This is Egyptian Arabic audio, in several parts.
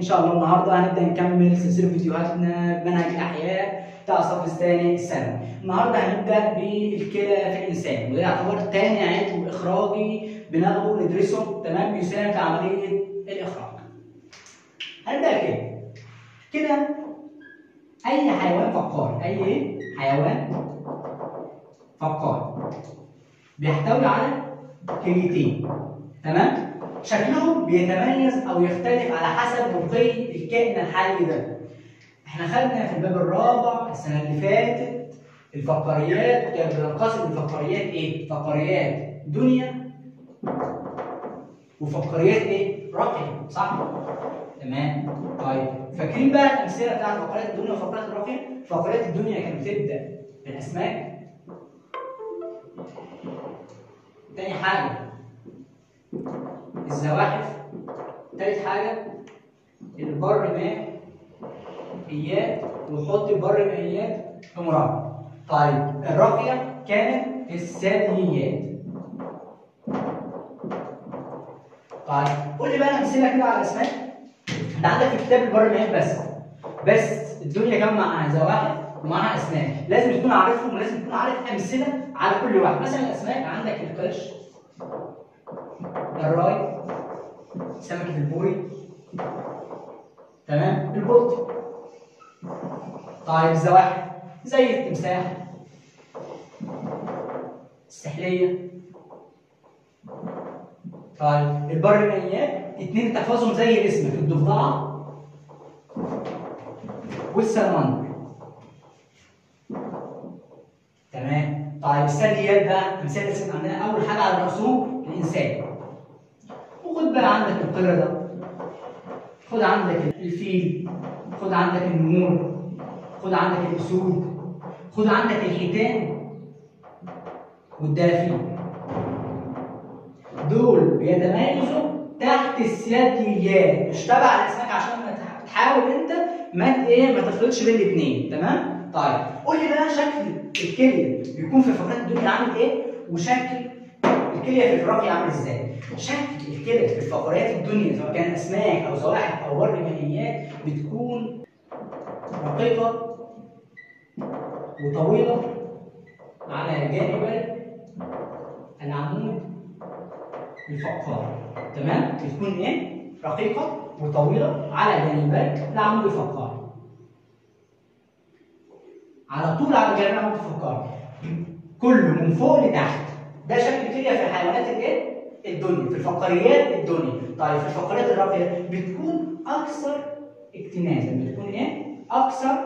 شاء الله النهارده هنبدا نكمل سلسله فيديوهاتنا بمنهج الاحياء بتاع الصف الثاني الثانوي. النهارده هنبدا بالكلى في الانسان وده يعتبر تاني عضو اخراجي بناخده ندرسه تمام بيساهم في عمليه الاخراج. هنبدا كده. كده اي حيوان فقاري اي ايه؟ حيوان فقاري بيحتوي على كليتين تمام؟ شكلهم بيتميز او يختلف على حسب رقي الكائن الحي ده. احنا خدنا في الباب الرابع السنه اللي فاتت الفقاريات كان بننقسم لفقاريات ايه؟ فقاريات دنيا وفقاريات ايه؟ راقيه صح؟ تمام طيب فاكرين بقى الامثله بتاعت فقاريات الدنيا وفقاريات الراقيه؟ فقاريات الدنيا كانت بتبدا بالاسماك تاني حاجه الزواحف تالت حاجة البر ماء إيات وحط البر مائيات في مربع طيب الراقية كانت الثدييات طيب قول لي بقى أمثلة كده على الأسماك أنت عندك في كتاب البر مائيات بس بس الدنيا كان معاها زواحف ومعاها أسماك لازم تكون عارفهم ولازم تكون عارف أمثلة على كل واحد مثلا الأسماك عندك القرش الراي سمكة البوري تمام البلطي طيب الزواحف زي التمساح السحلية طيب البرمائيات اتنين تحفظهم زي اسمك الضفدعة والسلمندر تمام طيب الثدييات بقى امثله لسه عندنا اول حاجه على راسهم الانسان وخد بقى عندك القردة خد عندك الفيل خد عندك النمور خد عندك الأسود خد عندك الحيتان والدلافين دول بيتميزوا تحت الثدييات مش تبع الاسماك عشان ما تحاول انت ما ايه ما تخلطش بين الاثنين تمام طيب قول لي بقى شكل الكليه بيكون في فقرات الدنيا عامل ايه وشكل الكليه في الفراقي عامل ازاي شكل الكلى في الفقرات الدنيا سواء كان اسماك او زواحف او ورق مائيات بتكون رقيقه وطويله على جانب العمود الفقاري تمام بتكون ايه رقيقه وطويله على جانبي العمود الفقاري على طول على جانب العمود الفقاري كله من فوق لتحت ده شكل الكليه في الحيوانات الايه الدنيا في الفقريات الدنيا طيب في الفقريات الراقيه بتكون اكثر اكتنازا بتكون ايه اكثر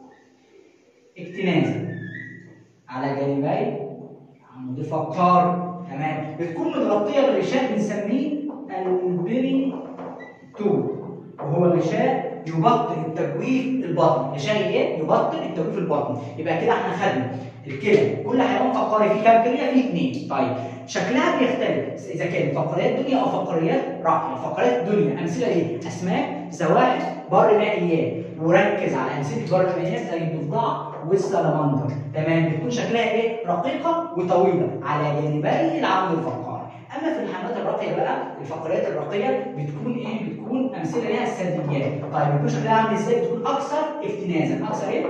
اكتنازا على جانبي عمود الفقار تمام بتكون متغطيه بغشاء بنسميه البري تو وهو غشاء يبطن التجويف البطني غشاء ايه يبطن التجويف البطني يبقى كده احنا خدنا الكلى كل حيوان فقاري فيه كام كليه فيه اثنين طيب شكلها بيختلف اذا كان فقريات دنيا او فقريات راقيه فقريات دنيا امثله ايه اسماك زواحف بر مائيات وركز على امثله بر مائيات زي الضفدع والسلمندر تمام بتكون شكلها ايه رقيقه وطويله على جانبي العمود الفقاري اما في الحيوانات الراقيه بقى الفقريات الراقيه بتكون ايه بتكون امثله ليها الثدييات طيب بتكون شكلها عامل ازاي بتكون اكثر اكتنازا اكثر ايه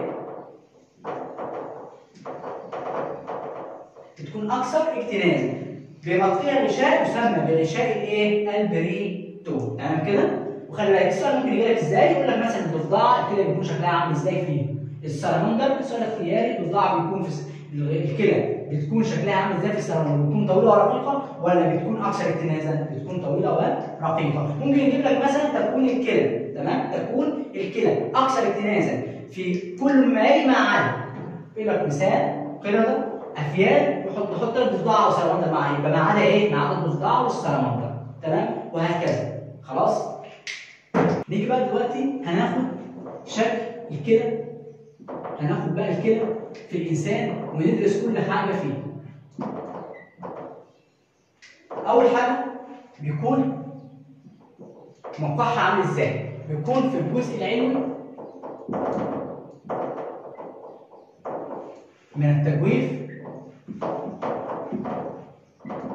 بتكون اكثر اكتنازا بيغطيها غشاء يسمى بغشاء الايه؟ البريتو تمام كده؟ وخلي بالك السؤال ممكن يجي لك ازاي؟ يقول لك مثلا الضفدع الكلى بيكون شكلها عامل ازاي فيه؟ السلمندر سؤال اختياري الضفدع بيكون في الكلى بتكون شكلها عامل ازاي في السلمندر؟ بتكون طويله ورقيقه ولا بتكون اكثر اكتنازا؟ بتكون طويله ورقيقه. ممكن يجيب لك مثلا تكون الكلى تمام؟ تكون الكلى اكثر اكتنازا في كل ما يلي ما عدا. يقول لك مثال قرده افيال وحط حط الضفدع والسلمندر معاه يبقى ما عدا ايه؟ ما عدا الضفدع والسلمندر تمام؟ وهكذا خلاص؟ نيجي بقى دلوقتي هناخد شكل الكلى هناخد بقى الكلى في الانسان وندرس كل حاجه فيه. اول حاجه بيكون موقعها عامل ازاي؟ بيكون في الجزء العلوي من التجويف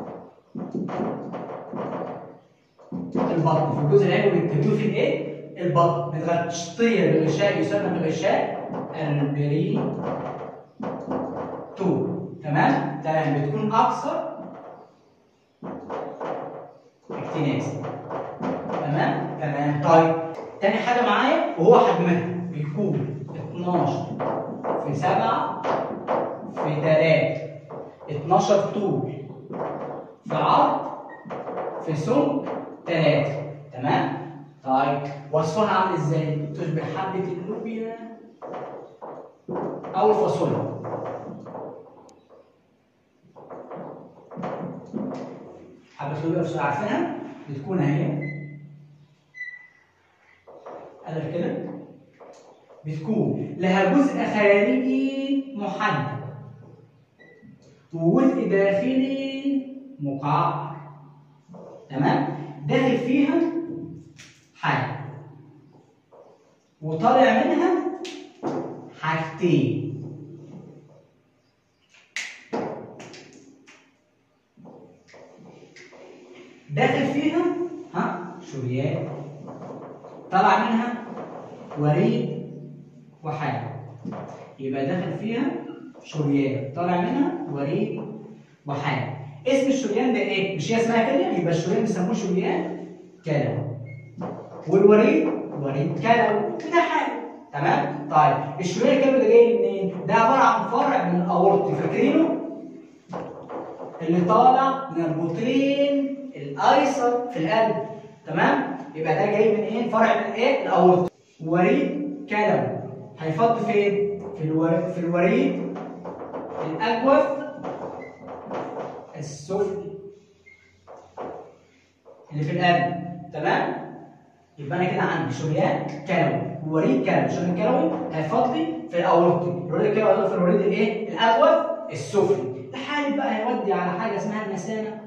البطن في الجزء العلوي من التجويف الايه؟ البطن البطن متغطيه بغشاء يسمى بغشاء البري تو تمام تمام بتكون اكثر اكتناز تمام تمام طيب تاني حاجه معايا وهو حجمها بيكون 12 في 7 في 3 12 طول في عرض في سمك 3 تمام طيب وصفها عامل ازاي تشبه حبه اللوبيا او الفاصوليا حبه اللوبيا الفاصوليا عارفينها بتكون اهي قال كده بتكون لها جزء خارجي محدد وجزء داخلي مقعر تمام داخل فيها حاجه وطالع منها حاجتين داخل فيها ها شريان طلع منها وريد وحاجة يبقى داخل فيها شريان طالع منها وريد وحاجة اسم الشريان ده ايه؟ مش هي اسمها كده يبقى الشريان بيسموه شريان كلوي والوريد وريد كلوي وده حاجة تمام؟ طيب الشريان الكلوي ده جاي منين؟ ده عبارة عن فرع من الأورطي فاكرينه؟ اللي طالع من البطين الايسر في القلب تمام يبقى ده جاي من ايه فرع من ايه الاورطه وريد كلوي هيفض فين في الوريد في الوريد الاجوف السفلي اللي في القلب تمام يبقى انا كده عندي شريان كلوي ووريد كلوي شريان كلوي هيفضي في الاورطه الوريد الكلوي هيفضي في الوريد الايه الاجوف السفلي الحالب بقى هيودي على حاجه اسمها المثانه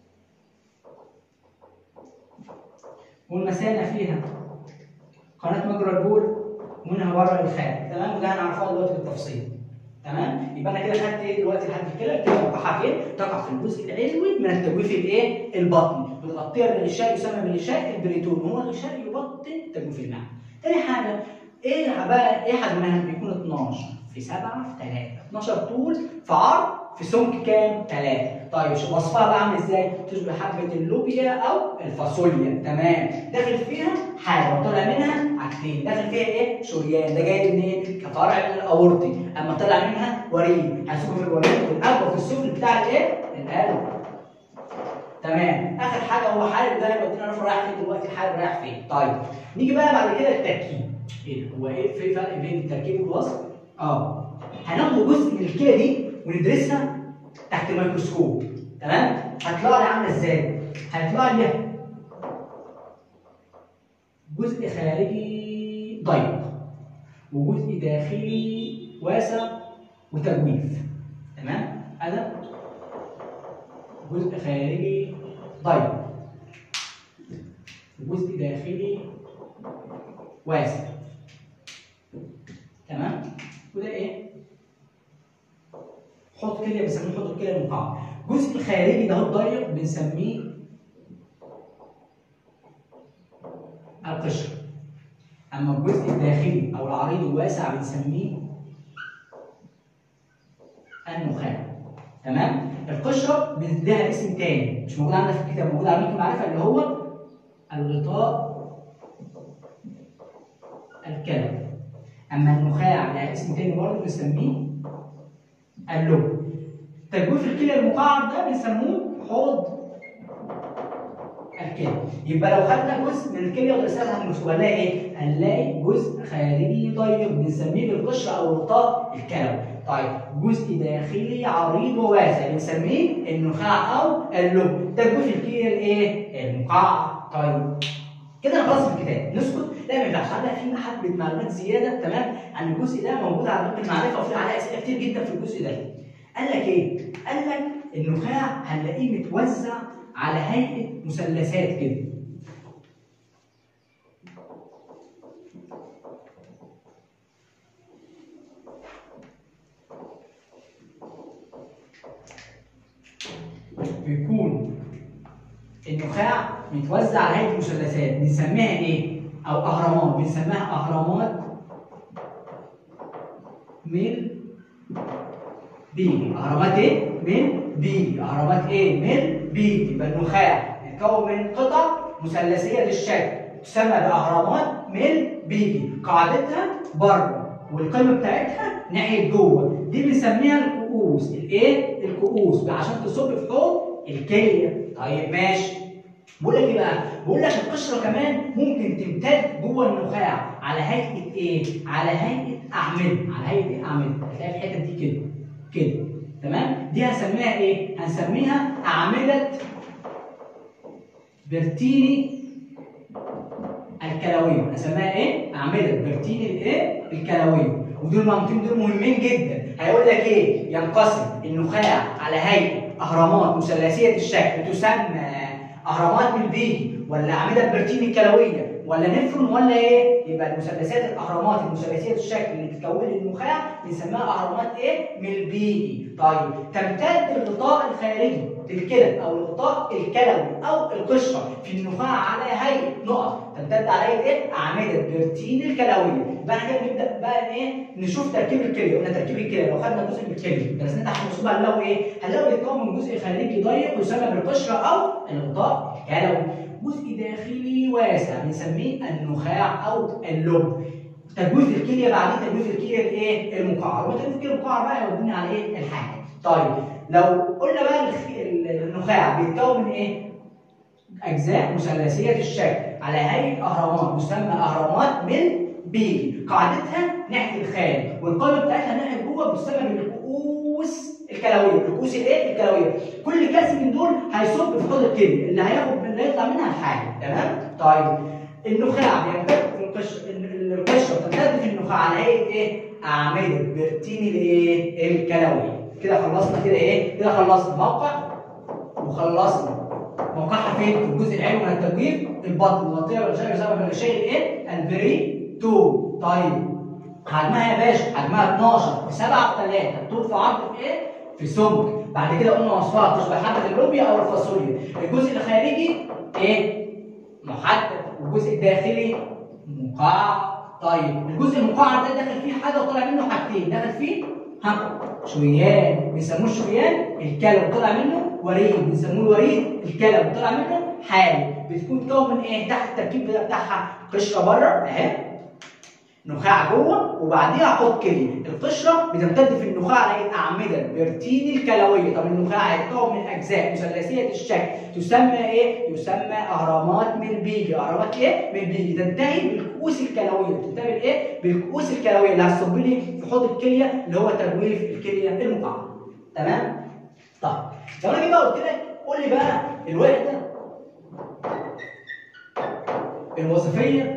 والمثانه فيها قناه مجرى البول ومنها بره الخارج تمام وده هنعرفها دلوقتي بالتفصيل تمام يبقى انا كده خدت ايه دلوقتي لحد كده كده توقعها فين؟ تقع في الجزء العلوي من التجويف الايه؟ البطني بتغطيها بالغشاء يسمى بالغشاء البريتون هو غشاء يبطن تجويف المعده. تاني حاجه ايه بقى ايه حجمها؟ بيكون 12 في 7 في 3 12 طول في عرض في سمك كام؟ 3 طيب شو وصفها بقى عامل ازاي؟ تشبه حبه اللوبيا او الفاصوليا تمام داخل فيها حاجه وطلع منها حاجتين داخل فيها ايه؟ شريان ده جاي منين؟ كفرع من الاورطي اما طلع منها وريد هنشوفه في الوريد والاقوى في السفل بتاع الايه؟ القلب تمام اخر حاجه هو حالب ده يودينا نعرف رايح فين دلوقتي الحالب رايح فين طيب نيجي بقى بعد كده التركيب ايه هو ايه في فرق بين التركيب والوصف؟ اه هناخد جزء من الكلى دي وندرسها تحت الميكروسكوب تمام هتطلع لي عامله ازاي هيطلع لي جزء خارجي ضيق وجزء داخلي واسع وتجويف تمام هذا جزء خارجي ضيق وجزء داخلي واسع تمام وده ايه حوض كليه بنسميه حوض الكليه المقعر الجزء الخارجي ده الضيق بنسميه القشره اما الجزء الداخلي او العريض الواسع بنسميه النخاع تمام القشره لها اسم تاني مش موجود عندنا في الكتاب موجود على المعرفه اللي هو الغطاء الكلوي اما النخاع لها اسم تاني برضه بنسميه اللب تجويف الكلى المقعر ده بنسموه حوض الكلى يبقى لو خدنا جزء من الكليه ودرسناها هنشوف هنلاقي ايه؟ هنلاقي جزء خارجي ضيق بنسميه بالقشره او الغطاء الكلوي طيب جزء داخلي عريض وواسع بنسميه النخاع او اللب تجويف الكليه الايه؟ المقعر طيب كده انا خلاص في الكتاب نسكت لا ما ينفعش هنلاقي في حبه معلومات زياده تمام عن الجزء ده موجود على باب المعرفه وفي عليه اسئله كتير جدا في الجزء ده قال لك ايه؟ قال لك النخاع هنلاقيه متوزع على هيئه مثلثات كده بيكون النخاع متوزع على هيئه مثلثات بنسميها ايه؟ او اهرامات بنسميها اهرامات من بي اهرامات ايه؟ من بي اهرامات ايه؟ من بي يبقى النخاع يتكون من قطع مثلثيه للشكل تسمى باهرامات من بيجي قاعدتها بره والقمه بتاعتها ناحيه جوه دي بنسميها الكؤوس الايه؟ الكؤوس عشان تصب في حوض الكليه طيب ماشي بقول لك ايه بقى؟ بقول لك القشره كمان ممكن تمتد جوه النخاع على هيئه ايه؟ على هيئه اعمده، على هيئه ايه اعمده؟ هتلاقي في الحته دي كده كده تمام؟ دي هنسميها ايه؟ هنسميها اعمده برتيني الكلويه، هنسميها ايه؟ اعمده برتيني الايه؟ الكلويه، ودول المنطقتين دول مهمين جدا، هيقول لك ايه؟ ينقسم النخاع على هيئه اهرامات مثلثيه الشكل تسمى اهرامات بالبيجي ولا اعمده برتين الكلويه ولا نفرون ولا ايه؟ يبقى المثلثات الاهرامات المثلثيه الشكل اللي بتكون النخاع بنسميها اهرامات ايه؟ من البيجي. طيب تمتد الغطاء الخارجي للكلى او الغطاء الكلوي او القشره في النخاع على هيئه نقط تمتد على هيئه ايه؟ اعمده برتين الكلويه. يبقى احنا كده نبدا بقى ايه؟ نشوف تركيب الكليه، قلنا تركيب الكليه لو خدنا جزء من الكليه درسنا تحت المصوب هنلاقوا ايه؟ هنلاقوا بيتكون من جزء خارجي ضيق يسمى بالقشره او الغطاء الكلوي. جزء داخلي واسع بنسميه النخاع او اللب. تجويف الكليه بعدين تجويف الكليه الايه؟ المقعر، وتجويف الكليه المقعر بقى يودينا على ايه؟ الحاجه. طيب لو قلنا بقى النخاع بيتكون من ايه؟ اجزاء مثلثيه الشكل على هيئه اهرامات تسمى اهرامات من بيجي قاعدتها ناحيه الخارج والقائمه بتاعتها ناحيه جوه بتسمى بالكؤوس الكلويه الكؤوس الايه الكلويه كل كاس من دول هيصب في حوض الكليه اللي هياخد اللي هيطلع منها الحاجه تمام طيب النخاع بيمتد في القشره القشره بتمتد في النخاع على هيئه ايه اعمده برتين الايه الكلوي كده خلصنا كده ايه كده خلصنا موقع وخلصنا موقعها فين في الجزء العلوي من التجويف البطن الغطيه والغشاء بسبب الغشاء الايه البري تو طيب حجمها يا باشا حجمها 12 في 7 في 3 طول في عرض في ايه في سمك بعد كده قلنا وصفها تشبه حبه اللوبيا او الفاصوليا الجزء الخارجي ايه محدد والجزء الداخلي مقعر طيب الجزء المقعر ده داخل فيه حاجه وطلع منه حاجتين داخل فيه ها شريان بيسموه الشريان الكلى وطلع منه وريد بيسموه الوريد الكلى وطلع منه حالي بتكون تكون من ايه تحت التركيب بتاعها قشره بره اهي نخاع جوه وبعديها حوض كلي القشره بتمتد في النخاع على اعمده برتين الكلويه طب النخاع هيتكون من اجزاء مثلثيه الشكل تسمى ايه تسمى اهرامات من بيجي اهرامات ايه من بيجي تنتهي بالكؤوس الكلويه تنتهي بالايه بالكؤوس الكلويه اللي هتصب لي في حوض الكليه اللي هو تجويف الكليه المقعر تمام طيب لو انا جيت بقى قلت لك قول لي بقى الوحده الوظيفيه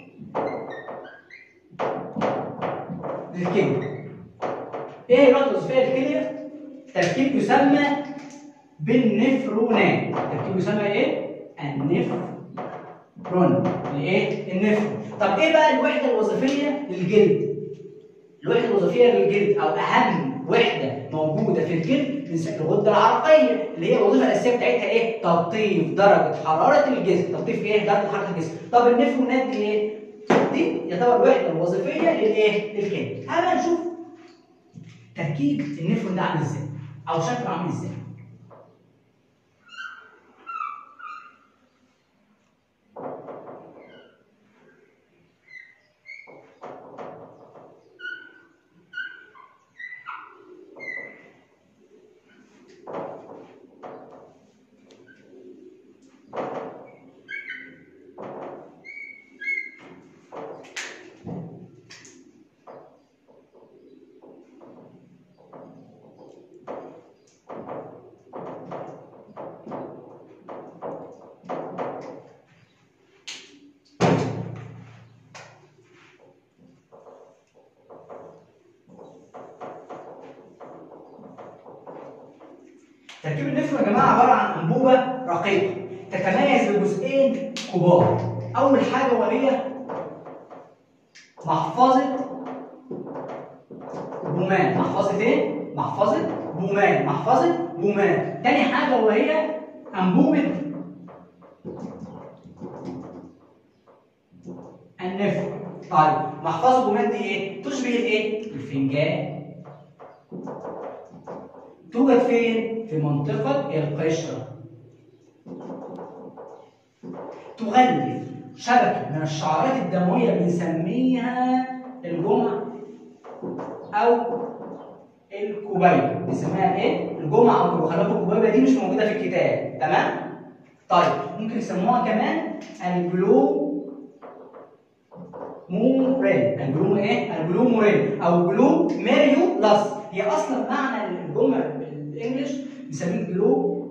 للكليه. ايه الوحده الوظيفيه للكليه؟ تركيب يسمى بالنفرونات. تركيب يسمى ايه؟ النفرون. الايه؟ النفرون. طب ايه بقى الوحده الوظيفيه للجلد؟ الوحده الوظيفيه للجلد او اهم وحده موجوده في الجلد الغده العرقيه اللي هي الوظيفه الاساسيه بتاعتها ايه؟ تلطيف درجه حراره الجسم، تلطيف ايه؟ درجه حراره الجسم. طب النفرونات دي ايه؟ دي يعتبر الوحده الوظيفيه للايه؟ للكلى. تعالى بقى نشوف تركيب النفرون ده عامل ازاي؟ او شكله عامل ازاي؟ تركيب النفرون يا جماعه عباره عن انبوبه رقيقه تتميز بجزئين كبار اول حاجه وهي محفظه بومان محفظه ايه محفظه بومان محفظه بومان تاني حاجه وهي انبوبه طيب محفظه الجمال دي ايه؟ تشبه الايه؟ الفنجان توجد فين؟ في منطقة القشرة تغلف شبكة من الشعرات الدموية بنسميها الجمع أو الكبيبة بنسميها ايه؟ الجمعة أو الكبيبة خلي بالكم الكبيبة دي مش موجودة في الكتاب تمام؟ طيب ممكن يسموها كمان الجلو موريل الجلو ايه؟ الجلو موريل او جلو ميريو لاس هي اصلا معنى الجمله بالانجلش بنسميه جلو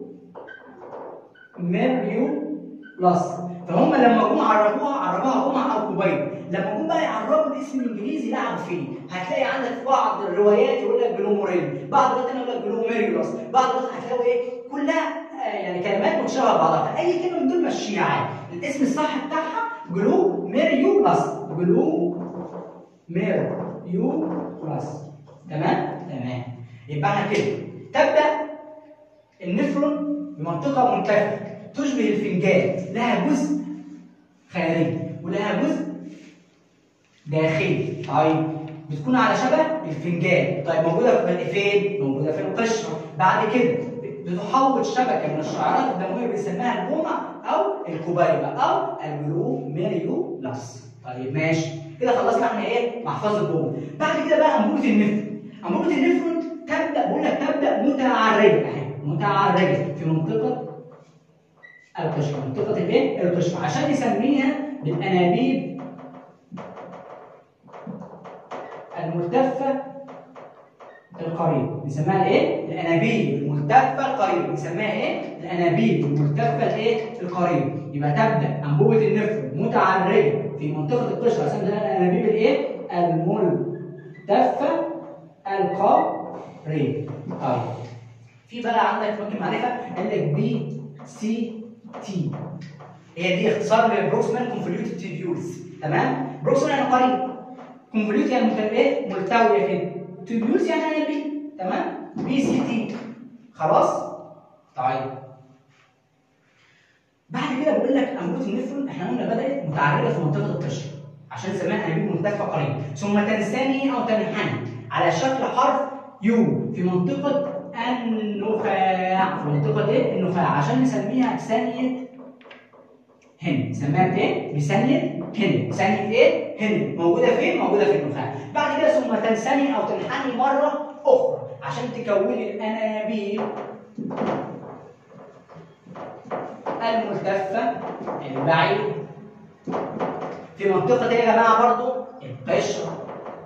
ميريو لاس فهم لما جم عربوها عربوها جمعه او كوبايه لما جم بقى يعربوا الاسم الانجليزي لعبوا فيه هتلاقي عندك في بعض الروايات يقول لك جلو موريل بعض الروايات يقول لك جلو ميريو لاس بعض الروايات هتلاقوا ايه كلها آه، يعني كلمات متشابهه ببعضها فاي كلمه من دول مشيها عادي الاسم الصح بتاعها جلو ميريو لاس جلو ميريو لاس تمام تمام يبقى احنا كده تبدا النفرون بمنطقه منتفخه تشبه الفنجان لها جزء خارجي ولها جزء داخلي طيب بتكون على شبه الفنجان طيب موجوده في فين موجوده في القشره بعد كده بتحوط شبكه من الشعرات الدمويه بنسميها الجمع او الكبيبه او الجلوميريولاس طيب ماشي كده خلصنا احنا ايه محفظه الجمع بعد كده بقى انبوبه النفرون انبوبه النفرون تبدا بقول لك تبدا متعرجه اهي متعرجه في منطقه القشره منطقه الايه القشره عشان نسميها بالانابيب الملتفه القريب نسميها ايه؟ الانابيب الملتفه القريب نسميها ايه؟ الانابيب الملتفه الايه؟ القريب يبقى تبدا انبوبه النفر متعرجه في منطقه القشره عشان ده الانابيب الايه؟ الملتفه القريب طيب في بقى عندك ممكن معرفه قال لك بي سي تي هي دي اختصار للبروكسمان كونفوليوتد تيبيولز تمام؟ بروكسمان يعني قريب كونفوليوت يعني ملتويه ايه؟ ملتويه كده تيبيولز يعني انابيب تمام؟ بي سي تي خلاص؟ طيب بعد كده بقول لك انبوبه النفرون احنا قلنا بدات متعرجه في منطقه القشره عشان نسميها انابيب ملتفه قريب ثم تنثني او تنحني على شكل حرف يو في منطقه النخاع في منطقه ايه؟ النخاع عشان نسميها ثانيه هن نسميها ايه؟ بثانيه هن ثانيه ايه؟ هن موجوده فين؟ موجوده في النخاع بعد كده ثم تنثني او تنحني مره اخرى عشان تكوني الانابيب الملتفه البعيد في منطقه ايه يا جماعه برضو؟ القشره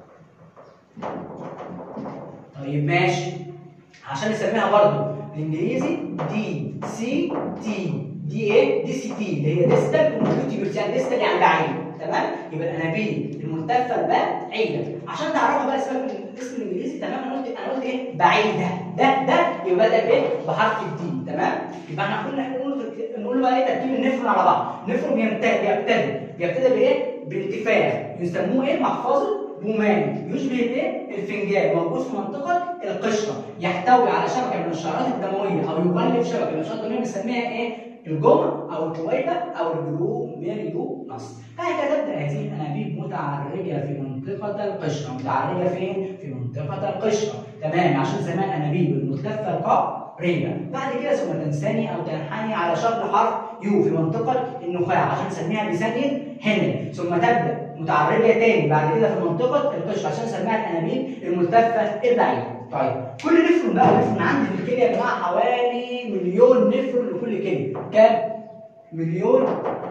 طيب ماشي عشان نسميها برضو بالانجليزي دي سي تي دي ايه؟ دي سي تي اللي هي ديستال كونتيبيوتي يعني ديستال يعني بعيد تمام؟ يبقى الانابيب الملتفه البعيده عشان تعرفها بقى اسمها الاسم الانجليزي تمام انا قلت انا قلت ايه؟ بعيده ده ده يبقى ده بايه؟ بحرف الدي تمام؟ يبقى احنا كنا نقول نقول بقى ايه تركيب النفرون على بعض، النفرون بيبتدي بيبتدي بيبتدي بايه؟ بانتفاخ يسموه ايه؟ محفظه بومان يشبه الايه؟ الفنجان موجود في منطقه القشره يحتوي على شبكه من الشعرات الدمويه او يغلف شبكه من الشعرات الدمويه بنسميها ايه؟ الجمع او الكويبه او الجلوميريولاس بعد كده تبدا هذه الانابيب متعرجه في منطقه القشره متعرجه فين؟ في منطقه القشره تمام عشان نسميها الانابيب الملتفه القريبه بعد كده ثم تنثني او تنحني على شكل حرف يو في منطقه النخاع عشان نسميها بثانيه هنا ثم تبدا متعرجه تاني بعد كده في منطقه القشره عشان نسميها الانابيب الملتفه البعيده طيب كل نفرون بقى نفرون عندي في الكليه يا جماعه حوالي مليون نفرون لكل كليه كام؟ مليون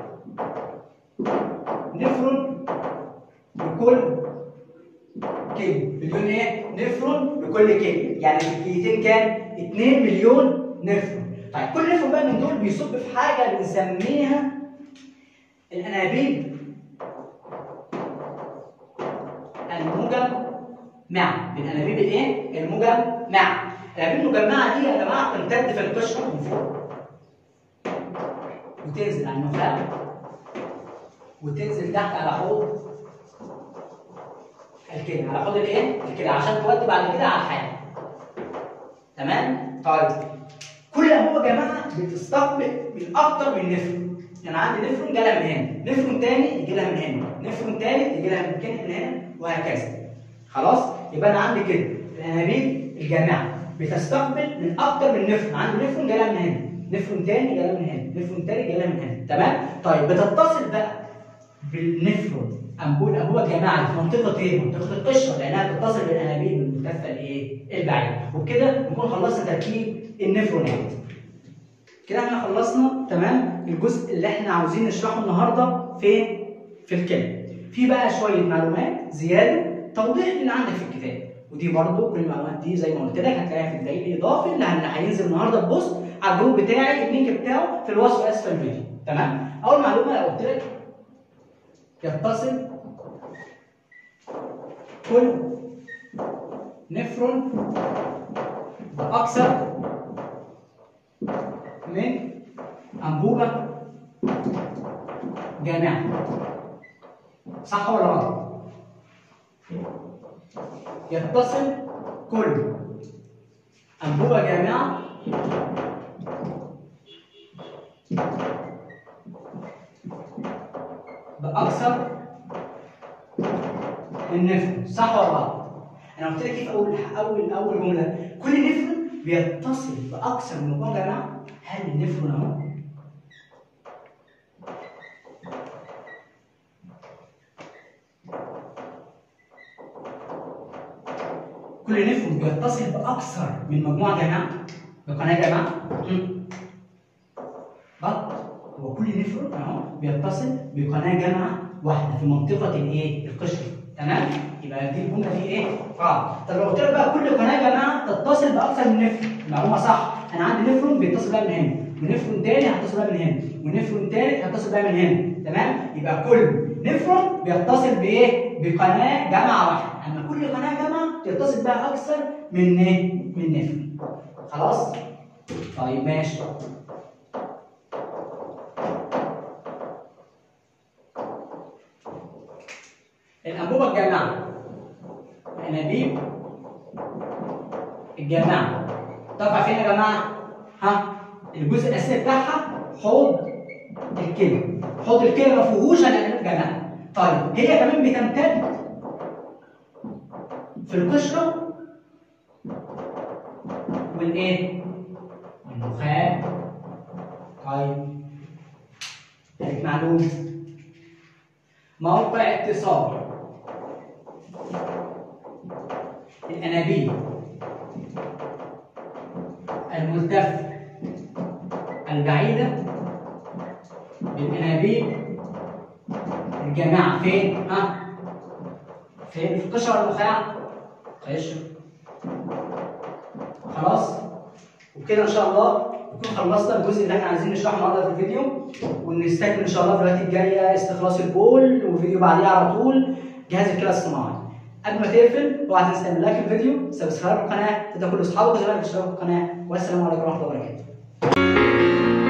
نفرون لكل كليه مليون ايه؟ نفرون لكل كليه يعني في الكليتين كام؟ 2 مليون نفرون طيب كل نفرون بقى من دول بيصب في حاجه بنسميها الانابيب المجمعه الانابيب الايه؟ المجمعه الانابيب المجمعه دي يا جماعه بتمتد في القشره من فوق وتنزل على النخاع وتنزل تحت على حوض الكلى على حوض الايه؟ الكلى عشان تودي بعد كده على الحياه تمام؟ طيب كل انبوبه يا جماعه بتستقبل من اكتر من نفرون يعني عندي نفرون جالها من هنا هنا نفرون تاني يجي لها من هنا نفرون تالت يجي لها من هنا من هنا وهكذا خلاص يبقى انا عندي كده الانابيب الجامعه بتستقبل من اكتر من نفرون عندي نفرون جاي لها من هنا نفرون تاني جاي لها من هنا نفرون تالت جاي لها من هنا تمام طيب بتتصل بقى بالنفرون انبوب انبوبه جماعه في منطقه ايه؟ منطقه القشره لانها تتصل بالانابيب الملتفه الايه؟ البعيده وبكده نكون خلصنا تركيب النفرونات. كده احنا خلصنا تمام الجزء اللي احنا عاوزين نشرحه النهارده في في الكلمه. في بقى شويه معلومات زياده توضيح اللي عندك في الكتاب ودي برضو كل المعلومات دي زي ما قلت لك هتلاقيها في الدليل الاضافي اللي هينزل النهارده ببوست على الجروب بتاعي اللينك بتاعه في الوصف اسفل الفيديو تمام؟ اول معلومه لو قلت لك يتصل كل نفرون بأكثر من أنبوبة جامعة صح ولا غلط؟ يتصل كل أنبوبة جامعة بأكثر من نفرون صح ولا غلط؟ انا قلت لك ايه في اول اول اول جمله كل نفرون بيتصل باكثر من مجموعه جماعه هل النفرون اهو كل نفرون بيتصل باكثر من مجموعه جماعه بقناه جماعه غلط هو كل نفرون اهو بيتصل بقناه جامعه واحده في منطقه الايه؟ القشره تمام؟ يبقى دي الجمله دي ايه؟ غلط. طب لو قلت لك بقى كل قناه جماعه تتصل باكثر من نفرون، المعلومه صح، انا عندي نفرون بيتصل بقى من هنا، ونفرون تاني هيتصل بقى من هنا، ونفرون تالت هيتصل بقى من هنا، تمام؟ يبقى كل نفرون بيتصل بايه؟ بقناه جامعه واحده، اما كل قناه جامعه تتصل بقى اكثر من ايه؟ من نفرون. خلاص؟ طيب ماشي. الأنبوبة الجامعة الأنابيب الجامعة طبعا فين يا جماعة؟ ها؟ الجزء الأساسي بتاعها حوض الكلى حوض الكلى ما فيهوش الأنابيب الجامعة طيب هي كمان بتمتد في القشرة والإيه؟ والنخاع طيب ثالث معلومة موقع اتصال الأنابيب الملتفة البعيدة بالأنابيب الجامعة فين؟ ها؟ فين؟ في القشرة ولا النخاع؟ قشرة خلاص؟ وبكده إن شاء الله نكون خلصنا الجزء اللي احنا عايزين نشرحه النهارده في الفيديو ونستكمل ان شاء الله في الوقت الجايه استخلاص البول وفيديو بعديه على طول جهاز الكلى الصناعي قبل ما تقفل اوعى تنسى تعمل لايك الفيديو سبسكرايب القناه تدعو كل اصحابك وزمايلك يشتركوا في القناه والسلام عليكم ورحمه الله وبركاته